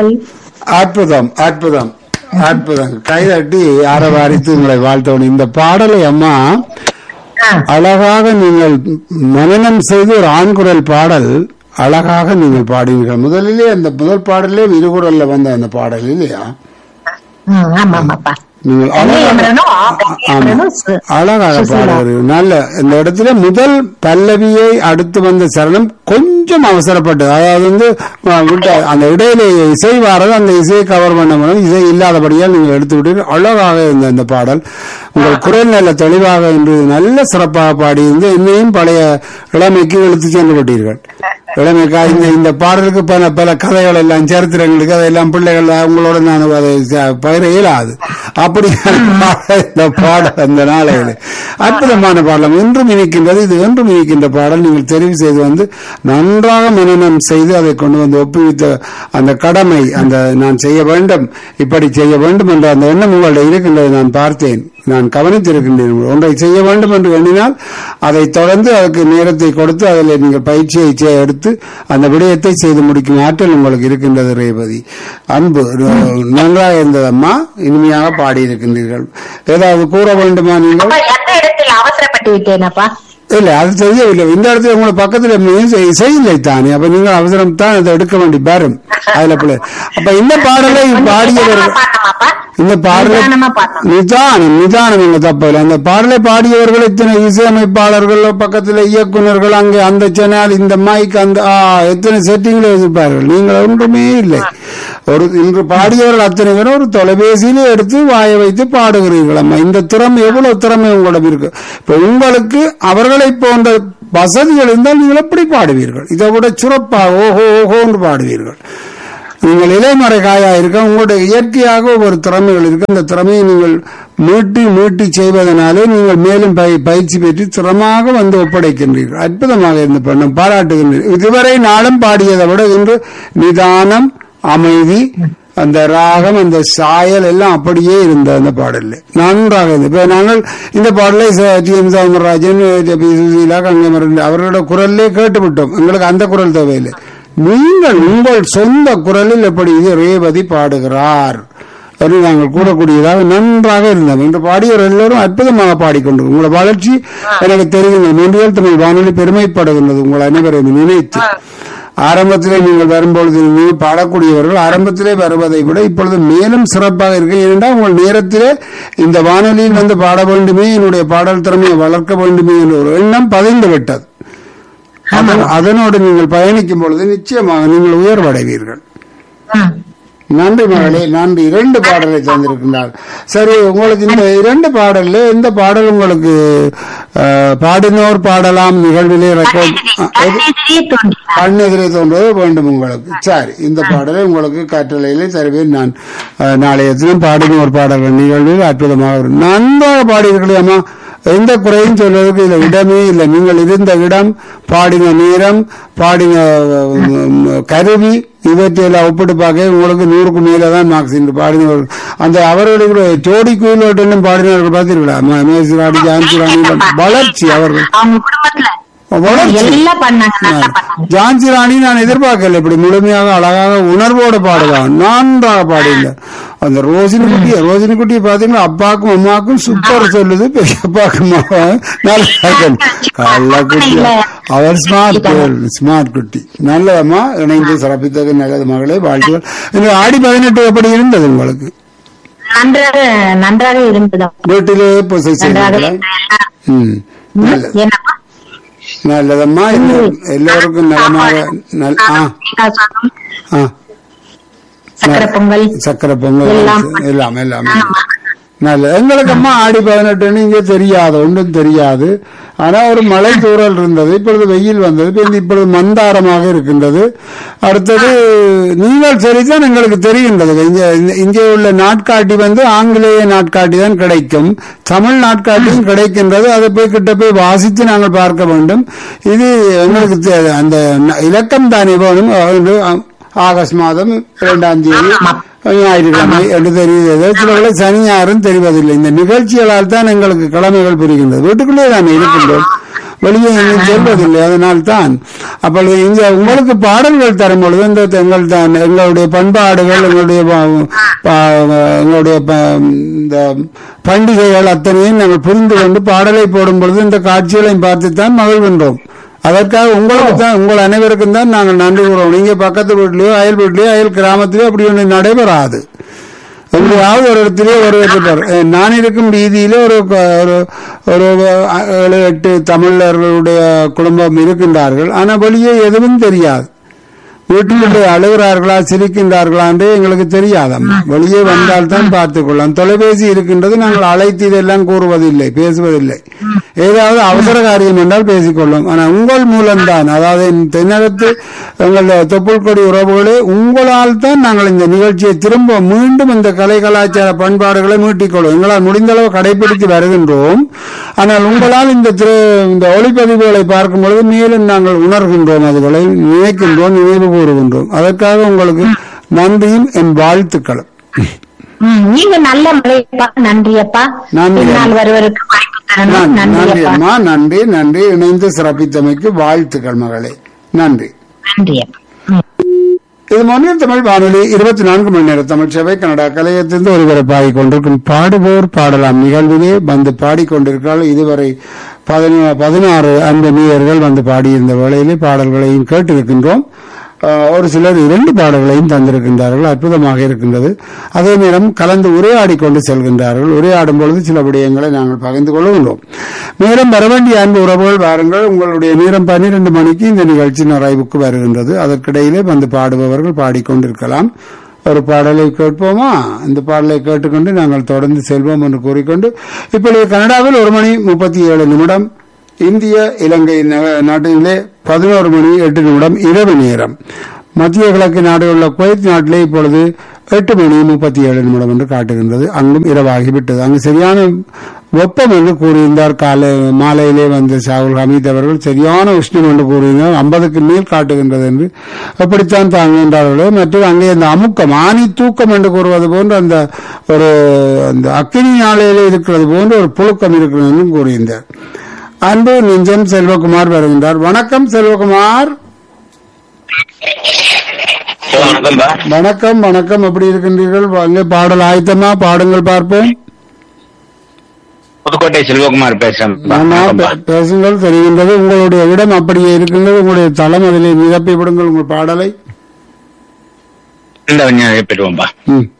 அற்புதம் அற்புதம் அற்புதம் கைதட்டி ஆரவாரித்து உங்களை வாழ்த்தவன் இந்த பாடலை அம்மா ஆ, அழகாக நீங்கள் மனனம் செய்து ஒரு ஆண்குரல் பாடல் அழகாக நீங்கள் பாடினீர்கள் முதலிலே அந்த முதல் பாடலே இருகுரல்ல வந்த அந்த பாடல் இல்லையா ம், ஆமா ஆமாப்பா நீங்கள் அழகாக கண்ணியமரனும், ஆமா. கண்ணியமரனும் சு- அழகாக சுசீலா. பாடுவது நல்ல இந்த இடத்துல முதல் பல்லவியை அடுத்து வந்த சரணம் கொஞ்சம் அவசரப்பட்டது அதாவது வந்து அஹ், விட்ட அந்த இடையில இசை வாரது அந்த இசையை கவர் பண்ண முடியும் இசை இல்லாதபடியால் நீங்கள் எடுத்து விட்டீர்கள் அழகாக இருந்த அந்த பாடல் உங்கள் குரல் நல்ல தெளிவாக இன்று நல்ல சிறப்பாக பாடியிருந்து என்னையும் பழைய இளமைக்கு இழுத்து சென்று விட்டீர்கள் இளமைக்கா இந்த இந்த பாடலுக்கு பல பல கதைகள் எல்லாம் சரித்திரங்களுக்கு அதெல்லாம் பிள்ளைகள் அவங்களோட நான் அதை ச- பகிர இயலாது அப்படியான பாடல் இந்த பாடல் அந்த நாளையில் அற்புதமான பாடலம் என்றும் இனிக்கின்றது இது என்றும் இனிக்கின்ற பாடல் நீங்கள் தெரிவு செய்து வந்து நன்றாக மனனம் செய்து அதை கொண்டு வந்து ஒப்புவித்த அந்த கடமை அந்த நான் செய்ய வேண்டும் இப்படி செய்ய வேண்டும் என்ற அந்த எண்ணம் உங்களிடம் இருக்கின்றது நான் பார்த்தேன் நான் கவனித்திருக்கின்றேன் ஒன்றை செய்ய வேண்டும் என்று எண்ணினால் அதை தொடர்ந்து அதுக்கு நேரத்தை கொடுத்து அதில் நீங்கள் பயிற்சியை செ- எடுத்து அந்த விடயத்தை செய்து முடிக்கும் ஆற்றல் உங்களுக்கு இருக்கின்றது ரேவதி அன்பு ரு- நன்றாக இருந்ததம்மா இனிமையாக பாடியிருக்கின்றீர்கள் ஏதாவது கூற வேண்டுமா நீங்கள் அப்பா, எந்த இடத்தில் அவசரப்பட்டு விட்டேனப்பா இல்ல அது தெரியவில்லை இந்த இடத்துல உங்களை பக்கத்துல இசை- இசை இல்லை தானே அப்ப நீங்கள் அவசரம் தான் அதை எடுக்க வேண்டி பாரும் அதுல பிள்ளை அப்ப இந்த பாடலை பாடியவர்கள் பாடணுமாப்பா இந்த பாடலை நிதானமா பாடணும் நிதானம் நிதானம் எங்க தப்பில்லை அந்த பாடலை பாடியவர்கள் இத்தனை இசையமைப்பாளர்கள் பக்கத்துல இயக்குனர்கள் அங்கே அந்த சேனல் இந்த மைக் அந்த ஆ, எத்தனை செட்டிங்ல வச்சிருப்பார்கள் நீங்கள் ஒன்றுமே இல்லை ஒரு இன்று பாடியவர்கள் அத்தனை பேரும் ஒரு தொலைபேசியிலே எடுத்து வாய வைத்து பாடுகிறீர்கள் அம்மா இந்த திறமை எவ்வளவு திறமை உங்களிடம் இருக்கு இப்ப உங்களுக்கு அவர்களை போன்ற வசதிகள் இருந்தால் நீங்கள் எப்படி பாடுவீர்கள் இதை விட சிறப்பாக ஓஹோ ஓஹோன்னு பாடுவீர்கள் நீங்கள் இலைமறை காயா இருக்க உங்களுடைய இயற்கையாக ஒரு திறமைகள் இருக்கு அந்த திறமையை நீங்கள் மீட்டி மீட்டி செய்வதனாலே நீங்கள் மேலும் பய- பயிற்சி பெற்று திறமாக வந்து ஒப்படைக்கின்றீர்கள் அற்புதமாக இருந்து பண்ணும் பாராட்டுகின்றீர்கள் இதுவரை நாளும் பாடியதை விட இன்று நிதானம் அமைதி அந்த ராகம் அந்த சாயல் எல்லாம் அப்படியே இருந்த அந்த பாடல்ல நன்றாக இருந்தது இப்ப நாங்கள் இந்த பாடலை ச- T M Soundararajan P Susheela Gangamaran அவர்களோட குரல்லே கேட்டுவிட்டோம் எங்களுக்கு அந்த குரல் தேவையில்லை நீங்கள் உங்கள் சொந்த குரலில் எப்படி இது ரேவதி பாடுகிறார் என்று நாங்கள் கூறக்கூடியதாக நன்றாக இருந்தோம் இன்று பாடியவர் எல்லோரும் அற்புதமாக பாடிக்கொண்டு உங்களோட வளர்ச்சி எனக்கு தெரிகின்றது மூன்றியல் தமிழ் வானொலி பெருமைப்படுகின்றது உங்கள் அனைவரையும் நினைத்து ஆரம்பத்திலே நீங்கள் வரும்பொழுது நீங்கள் பாடக்கூடியவர்கள் ஆரம்பத்திலே வருவதை விட இப்பொழுது மேலும் சிறப்பாக இருக்கு ஏனென்றால் உங்கள் நேரத்திலே இந்த வானொலியில் வந்து பாட வேண்டுமே என்னுடைய பாடல் திறமையை வளர்க்க வேண்டுமே என்ற ஒரு எண்ணம் பதிந்து விட்டது அதன்- அதனோடு நீங்கள் பயணிக்கும் பொழுது நிச்சயமாக நீங்கள் உயர்வடைவீர்கள் ம். நன்றி மகளே நன்றி இரண்டு பாடலை தந்திருக்கின்றார் சரி உங்களுக்கு இந்த இரண்டு பாடல்ல எந்த பாடல் உங்களுக்கு அஹ், பாடினோர் பாடலாம் நிகழ்விலே ரெக்கார்ட் கண்ணெதிரே தோன்றினார் கண்ணெதிரே தோன்றது வேண்டும் உங்களுக்கு சரி இந்த பாடலை உங்களுக்கு கற்றலையிலே தருவேன் நான் அஹ், நாளைய தினம் பாடினோர் பாடல்கள் நிகழ்வில் அற்புதமாக வரும் நன்றாக பாடியிருக்கிறேன் அம்மா எந்த குறையும் சொல்வதற்கு இதுல இடமே இல்லை நீங்கள் இருந்த இடம் பாடின நேரம் பாடின உம், கருவி இவற்றையெல்லாம் ஒப்பிட்டு பார்க்க உங்களுக்கு நூறுக்கு மேலே தான் மார்க்ஸ் இன்று பாடினவர் அந்த அவர்களுடைய கூட ஜோடி குயிலோட்டெல்லாம் பாடினவர்கள் பார்த்தீர்களா ம- மேசிராணி ஜான்சி ராணி வளர்ச்சி அவர்கள் அவங்க குடும்பத்துல வளர்ச்சி எல்லாம் பண்ணாங்க நல்லா பண்ணாங்க ஜான்சி ராணி நான் எதிர்பார்க்கல இப்படி முழுமையாக அழகாக உணர்வோடு பாடுவான் நன்றாக பாடினார் அந்த ரோஜினி குட்டி ரோஜினி குட்டியை பாத்தீங்கன்னா அப்பாக்கும் அம்மாக்கும் சூப்பர் சொல்லுது பெரியப்பாக்கும் அம்மாவும் நல்லா கள்ள குட்டி அவர் ஸ்மார்ட் கேர்ள் ஸ்மார்ட் குட்டி நல்லதம்மா இணைந்து சிறப்பித்தது நல்லது மகளே வாழ்த்துகள் இந்த ஆடி பதினெட்டு எப்படி இருந்தது உங்களுக்கு நன்றாக நன்றாக இருந்தது வீட்டிலே பூசை நன்றாக செய்தீங்களா இருந்தது. ம் நல்லது என்னப்பா நல்லதம்மா எல்லா- எல்லோருக்கும் நலமாக நல்- ஆ தேங்காய் சாதம், ஆ சக்கரை பொங்கல் சக்கரை பொங்கல் எல்லாம். எல்லாம் எல்லாம் நல்ல எங்களுக்கு அம்மா ஆடி பதினெட்டுன்னு இங்கே தெரியாது ஒன்றும் தெரியாது ஆனா ஒரு மழை தூறல் இருந்தது இப்பொழுது வெயில் வந்தது இப்ப இந்த- இப்பொழுது மந்தாரமாக இருக்கின்றது அடுத்தது நீங்கள் சரிதான் எங்களுக்கு தெரிகின்றது இங்கே இந்த- இங்கே உள்ள நாட்காட்டி வந்து ஆங்கிலேய நாட்காட்டி தான் கிடைக்கும் தமிழ் நாட்காட்டியும் கிடைக்கின்றது அதை போய் கிட்ட போய் வாசித்து நாங்கள் பார்க்க வேண்டும் இது எங்களுக்கு தெ- அந்த ந- இலக்கம் தானே வேணும் அது ஆகஸ்ட் மாதம் இரண்டாம் தேதி ஞாயிற்றுக்கிழமை என்று தெரிகிறது சிலர்களை சனி ஞாயிறும் தெரிவதில்லை இந்த நிகழ்ச்சிகளால் தான் எங்களுக்கு கிழமைகள் புரிகின்றது வீட்டுக்குள்ளே தானே இருக்கின்றோம் வெளியே எங்கேயும் செல்வதில்லை அதனால் தான் அப்பொழுது இங்க உங்களுக்கு பாடல்கள் தரும் பொழுது இந்த எங்கள் தான் எங்களுடைய பண்பாடுகள் எங்களுடைய ப- ப- எங்களுடைய ப- இந்த பண்டிகைகள் அத்தனையும் நாங்கள் புரிந்து கொண்டு பாடலை போடும் பொழுது இந்த காட்சிகளையும் பார்த்துத்தான் மகிழ்கின்றோம் அதற்காக உங்களுக்கு தான் உங்கள் அனைவருக்கும் தான் நாங்கள் நன்றி கூறுவோம் நீங்க பக்கத்து வீட்லயோ அயல் வீட்லயோ அயல் கிராமத்திலயோ அப்படி ஒன்று நடைபெறாது எங்கேயாவது ஒரு இடத்திலே ஒரு இருப்பார் அஹ் நான் இருக்கும் வீதியில ஒரு க- ஒரு ஒரு அஹ், ஏழு எட்டு தமிழர்களுடைய குடும்பம் இருக்கின்றார்கள் ஆனா வெளியே எதுவும் தெரியாது வீட்டிலுடைய அழுகிறார்களா சிரிக்கின்றார்களா என்று எங்களுக்கு தெரியாதம்மா வெளியே வந்தால் தான் பார்த்துக் கொள்ளலாம் தொலைபேசி இருக்கின்றது நாங்கள் அழைத்து இதெல்லாம் கூறுவதில்லை பேசுவதில்லை ஏதாவது அவசர காரியம் என்றால் பேசிக்கொள்ளும் ஆனா உங்கள் மூலம்தான் அதாவது இந்த தென்னகத்து எங்கள் தொப்புள் கொடி உறவுகளே உங்களால் தான் நாங்கள் இந்த நிகழ்ச்சியை திரும்ப மீண்டும் இந்த கலை கலாச்சார பண்பாடுகளை மீட்டிக்கொள்ளும் எங்களால் முடிந்த அளவு கடைபிடித்து வருகின்றோம் ஆனால் உங்களால் இந்த திரு இந்த ஒளிப்பதிவுகளை பார்க்கும் பொழுது மேலும் நாங்கள் உணர்கின்றோம் அதுகளை நினைக்கின்றோம் நினைவு கூறுகின்றோம் அதற்காக உங்களுக்கு நன்றியும் என் வாழ்த்துக்களும் ம், நீங்க நல்ல மழைப்பா நன்றி அப்பா நன்றி. பின்னால் வருவருக்கு வாய்ப்பு தரணும் நன்றி நன்றி நன்றி அப்பா அம்மா நன்றி நன்றி இணைந்து சிறப்பித்தமைக்கு வாழ்த்துக்கள் மகளே நன்றி நன்றி அப்பா ம். இது மொழியில் தமிழ் வானொலி இருபத்தி நான்கு மணி நேர தமிழ் சேவை கனடா கலையத்திலிருந்து ஒருவரை கொண்டிருக்கும் பாடுவோர் பாடலாம் நிகழ்விலே வந்து பாடிக்கொண்டிருக்கிறார்கள் இதுவரை பதினா- பதினாறு அன்பு மீயர்கள் வந்து பாடியிருந்த வேளையிலே பாடல்களையும் கேட்டிருக்கின்றோம் ஆஹ், ஒரு சிலர் இரண்டு பாடல்களையும் தந்திருக்கின்றார்கள் அற்புதமாக இருக்கின்றது அதே நேரம் கலந்து உரையாடி கொண்டு செல்கின்றார்கள் உரையாடும் பொழுது சில விடயங்களை நாங்கள் பகிர்ந்து கொள்கின்றோம் மேலும் வரவேண்டிய அன்பு உறவுகள் வாருங்கள் உங்களுடைய நேரம் பன்னிரண்டு மணிக்கு இந்த நிகழ்ச்சி நிறைவுக்கு வருகின்றது அதற்கிடையிலே வந்து பாடுபவர்கள் பாடிக்கொண்டிருக்கலாம் ஒரு பாடலை கேட்போமா இந்த பாடலை கேட்டுக்கொண்டு நாங்கள் தொடர்ந்து செல்வோம் என்று கூறிக்கொண்டு இப்பொழுது கனடாவில் ஒரு மணி முப்பத்தி ஏழு நிமிடம் இந்திய இலங்கை நக- நாட்டிலே பதினோரு மணி எட்டு நிமிடம் இரவு நேரம் மத்திய கிழக்கு நாடுகளில் குவைத் நாட்டிலே இப்பொழுது எட்டு மணி முப்பத்தி ஏழு நிமிடம் என்று காட்டுகின்றது அங்கும் இரவாகிவிட்டது அங்கு சரியான வெப்பம் என்று கூறியிருந்தார் காலை மாலையிலே வந்த ஷாகுல் ஹமீத் அவர்கள் சரியான உஷ்ணம் என்று கூறியிருந்தார் ஐம்பதுக்கு மேல் காட்டுகின்றது என்று எப்படித்தான் தாங்குகின்றார்களோ மற்றும் அங்கே அந்த அமுக்கம் ஆணி தூக்கம் என்று கூறுவது போன்று அந்த ஒரு அந்த அக்கினி நாளையிலே இருக்கிறது போன்று ஒரு புழுக்கம் இருக்கிறது என்றும் கூறியிருந்தார் அன்பு நெஞ்சம் செல்வகுமார் வருகின்றார் வணக்கம் செல்வகுமார் வணக்கம்பா வணக்கம் வணக்கம் எப்படி இருக்கின்றீர்கள் அங்கே பாடல் ஆயத்தமா பாடுங்கள் பார்ப்போம் புதுக்கோட்டை செல்வகுமார் பேசுறேன் ஆமா, பே- பேசுங்கள் தெரிகின்றது உங்களுடைய இடம் அப்படியே இருக்கின்றது உங்களுடைய தளம் அதிலே நிரப்பி விடுங்கள் உங்கள் பாடலை இந்த பெறுவோம்பா ம்